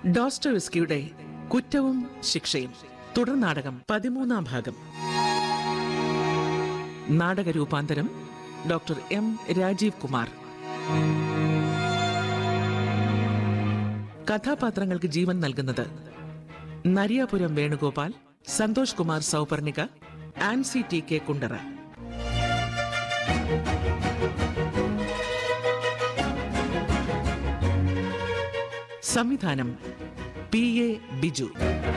ഡോസ്റ്റോവസ്കിയുടെ കുറ്റവും ശിക്ഷയും തുടർ നാടകം പതിമൂന്നാം ഭാഗം നാടക രൂപാന്തരം ഡോക്ടർ എം രാജീവ് കുമാർ കഥാപാത്രങ്ങൾക്ക് ജീവൻ നൽകുന്നത് നരിയാപുരം വേണുഗോപാൽ സന്തോഷ് കുമാർ സൗപർണിക ആൻസി ടി കെ കുണ്ടറ സംവിധാനം പി എ ബിജു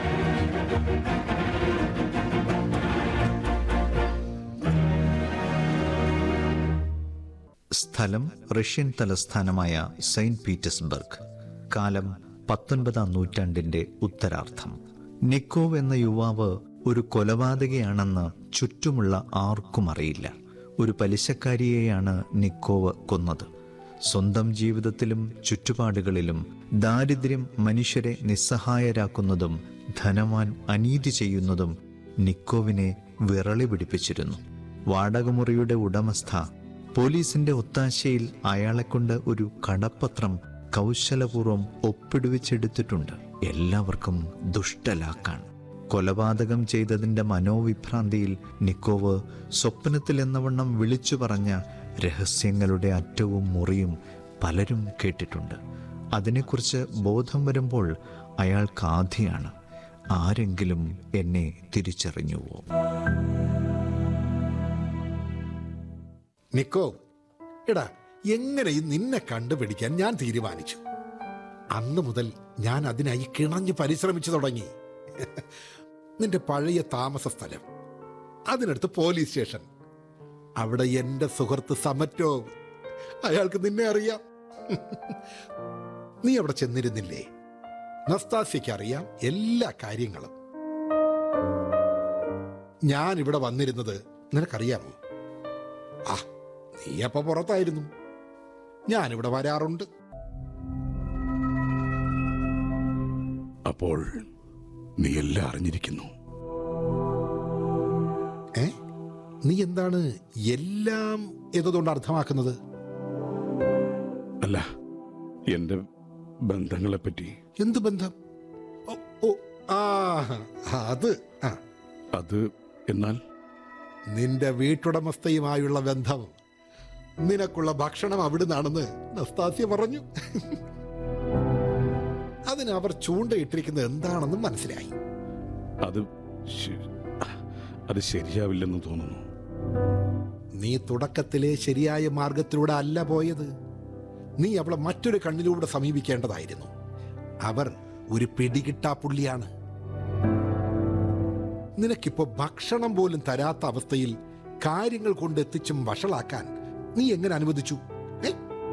സ്ഥലം റഷ്യൻ തലസ്ഥാനമായ സെയിന്റ് പീറ്റേഴ്സ്ബർഗ് കാലം പത്തൊൻപതാം നൂറ്റാണ്ടിന്റെ ഉത്തരാർത്ഥം നിക്കോവ് എന്ന യുവാവ് ഒരു കൊലപാതകയാണെന്ന് ചുറ്റുമുള്ള ആർക്കും അറിയില്ല ഒരു പലിശക്കാരിയെയാണ് നിക്കോവ് കൊന്നത് സ്വന്തം ജീവിതത്തിലും ചുറ്റുപാടുകളിലും ദാരിദ്ര്യം മനുഷ്യരെ നിസ്സഹായരാക്കുന്നതും ധനവാൻ അനീതി ചെയ്യുന്നതും നിക്കോവിനെ വിറളി പിടിപ്പിച്ചിരുന്നു വാടകമുറിയുടെ ഉടമസ്ഥ പോലീസിന്റെ ഒത്താശയിൽ അയാളെക്കൊണ്ട് ഒരു കടപ്പത്രം കൗശലപൂർവ്വം ഒപ്പിടുവിച്ചെടുത്തിട്ടുണ്ട് എല്ലാവർക്കും ദുഷ്ടലാക്കാൻ കൊലപാതകം ചെയ്തതിന്റെ മനോവിഭ്രാന്തിയിൽ നിക്കോവ് സ്വപ്നത്തിൽ എന്നവണ്ണം വിളിച്ചു പറഞ്ഞ രഹസ്യങ്ങളുടെ അറ്റവും മുറിയും പലരും കേട്ടിട്ടുണ്ട് അതിനെക്കുറിച്ച് ബോധം വരുമ്പോൾ അയാൾക്ക് ആധിയാണ് ആരെങ്കിലും എന്നെ തിരിച്ചറിഞ്ഞുവോ നിക്കോ എടാ എങ്ങനെയും നിന്നെ കണ്ടുപിടിക്കാൻ ഞാൻ തീരുമാനിച്ചു അന്ന് മുതൽ ഞാൻ അതിനായി കിണഞ്ഞ് പരിശ്രമിച്ചു തുടങ്ങി നിന്റെ പഴയ താമസ സ്ഥലം അതിനടുത്ത് പോലീസ് സ്റ്റേഷൻ അവിടെ എന്റെ സുഹൃത്ത് സമറ്റോ അയാൾക്ക് നിന്നെ അറിയാം നീ അവിടെ ചെന്നിരുന്നില്ലേ നസ്താസ്യയ്ക്ക് അറിയാം എല്ലാ കാര്യങ്ങളും ഞാൻ ഇവിടെ വന്നിരുന്നത് നിനക്കറിയാമോ ആ നീ അപ്പൊ പുറത്തായിരുന്നു ഞാനിവിടെ വരാറുണ്ട് അപ്പോൾ നീ എല്ലാം അറിഞ്ഞിരിക്കുന്നു ഏ നീ എന്താണ് എല്ലാം എന്നതുകൊണ്ട് അർത്ഥമാക്കുന്നത് അല്ല എന്റെ ബന്ധങ്ങളെപ്പറ്റി എന്ത് ബന്ധം ഓ, ഓ ആ അത് ആ അത് എന്നാൽ നിന്റെ വീട്ടുടമസ്ഥയുമായുള്ള ബന്ധം നിനക്കുള്ള ഭക്ഷണം അവിടുന്നാണെന്ന് നസ്താസ്യ പറഞ്ഞു അതിന് അവർ ചൂണ്ടയിട്ടിരിക്കുന്നത് എന്താണെന്ന് മനസ്സിലായി അത് ശ- അത് ശരിയാവില്ലെന്ന് തോന്നുന്നു നീ തുടക്കത്തിലെ ശരിയായ മാർഗത്തിലൂടെ അല്ല പോയത് നീ അവളെ മറ്റൊരു കണ്ണിലൂടെ സമീപിക്കേണ്ടതായിരുന്നു അവർ ഒരു പിടികിട്ടാ പുള്ളിയാണ് നിനക്കിപ്പോ ഭക്ഷണം പോലും തരാത്ത അവസ്ഥയിൽ കാര്യങ്ങൾ കൊണ്ടെത്തിച്ചും വഷളാക്കാൻ നീ എങ്ങനെ അനുവദിച്ചു ഏ?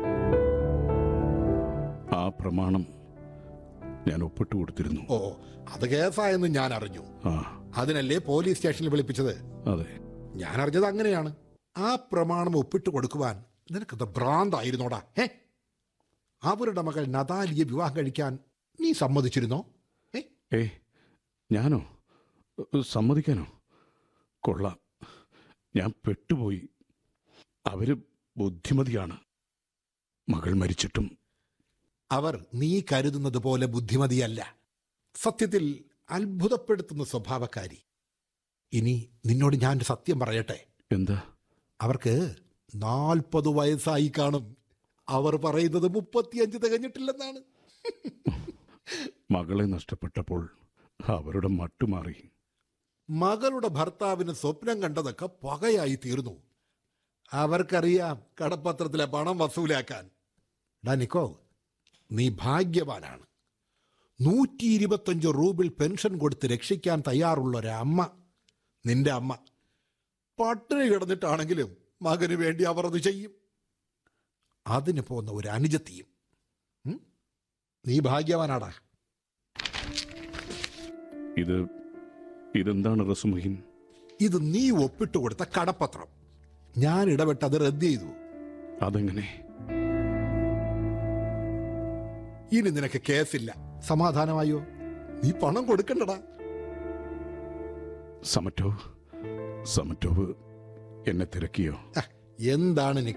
ആ പ്രമാണം ഞാൻ ഒപ്പിട്ട് കൊടുത്തിരുന്നു ഓ അത് കേസായെന്ന് ഞാൻ അറിഞ്ഞു ആ അതിനല്ലേ പോലീസ് സ്റ്റേഷനിൽ വിളിപ്പിച്ചത് അതെ ഞാൻ അറിഞ്ഞത് അങ്ങനെയാണ് ആ പ്രമാണം ഒപ്പിട്ട് കൊടുക്കുവാൻ നിനക്കത് ഭ്രാന്തായിരുന്നോടാ ഏ അവരുടെ മകൾ നദാലിയെ വിവാഹം കഴിക്കാൻ നീ സമ്മതിച്ചിരുന്നോ ഏ ഏ ഞാനോ സമ്മതിക്കാനോ കൊള്ളാം ഞാൻ പെട്ടുപോയി അവര് ബുദ്ധിമതിയാണ് മകൾ മരിച്ചിട്ടും അവർ നീ കരുതുന്നത് പോലെ ബുദ്ധിമതിയല്ല സത്യത്തിൽ അത്ഭുതപ്പെടുത്തുന്ന സ്വഭാവക്കാരി ഇനി നിന്നോട് ഞാൻ ഒരു സത്യം പറയട്ടെ എന്താ അവർക്ക് നാൽപ്പത് വയസ്സായി കാണും അവർ പറയുന്നത് മുപ്പത്തിയഞ്ച് തികഞ്ഞിട്ടില്ലെന്നാണ് മകളെ നഷ്ടപ്പെട്ടപ്പോൾ അവരുടെ മട്ടുമാറി മകളുടെ ഭർത്താവിന് സ്വപ്നം കണ്ടതൊക്കെ പകയായി തീർന്നു അവർക്കറിയാം കടപ്പത്രത്തിലെ പണം വസൂലാക്കാൻ ഡാ നിക്കോ നീ ഭാഗ്യവാനാണ് നൂറ്റി ഇരുപത്തഞ്ച് റൂബിൾ പെൻഷൻ കൊടുത്ത് രക്ഷിക്കാൻ തയ്യാറുള്ള ഒരമ്മ നിന്റെ അമ്മ പട്ടിണി കിടന്നിട്ടാണെങ്കിലും മകന് വേണ്ടി അവർ അത് ചെയ്യും അതിന് പോന്ന ഒരു അനുജത്തിയും ഉം? നീ ഭാഗ്യവാനാടാ ഇത് ഇതെന്താണ് റസുമഹിൻ ഇത് നീ ഒപ്പിട്ട് കൊടുത്ത കടപ്പത്രം ഞാൻ ഇടപെട്ട് അത് റദ്ദ് ചെയ്തു അതെങ്ങനെ ഇനി നിനക്ക് കേസില്ല സമാധാനമായോ നീ പണം കൊടുക്കണ്ടടാ സമറ്റോവ് സമറ്റോവ് എന്നെ തിരക്കിയോ അഹ്, എന്താണ്